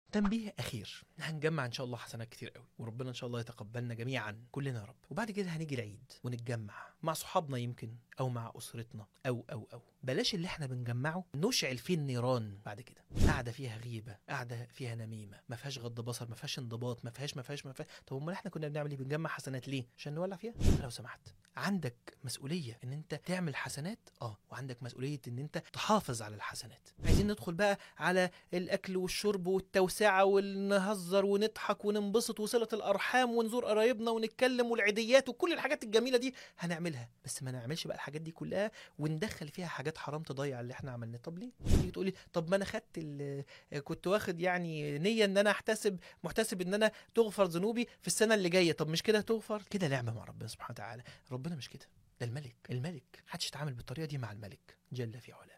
تنبيه اخير هنجمع ان شاء الله حسنات كتير قوي وربنا ان شاء الله يتقبلنا جميعا كلنا يا رب وبعد كده هنيجي العيد ونتجمع مع صحابنا يمكن او مع اسرتنا او او او بلاش اللي احنا بنجمعه نشعل فيه النيران بعد كده قاعده فيها غيبه قاعده فيها نميمه ما فيهاش غض بصر ما فيهاش انضباط ما فيهاش ما فيهاش ما فيهاش طب امال احنا كنا بنعمل ايه بنجمع حسنات ليه عشان نولع فيها فلو سمحت عندك مسؤوليه ان انت تعمل حسنات اه وعندك مسؤوليه ان انت تحافظ على الحسنات عايزين ندخل بقى على الاكل والشرب والتوسعه ونهزر ونضحك وننبسط وصله الارحام ونزور قرايبنا ونتكلم والعيديات وكل الحاجات الجميله دي هنعملها بس ما نعملش بقى الحاجات دي كلها وندخل فيها حاجات حرام تضيع اللي احنا عملناه طب ليه تيجي تقولي طب ما انا خدت ال- كنت واخد يعني نيه ان انا احتسب محتسب ان انا تغفر ذنوبي في السنه اللي جايه طب مش كده تغفر كده لعبه مع ربنا سبحانه وتعالى ربنا مش كده ده الملك الملك محدش يتعامل بالطريقه دي مع الملك جل في علاه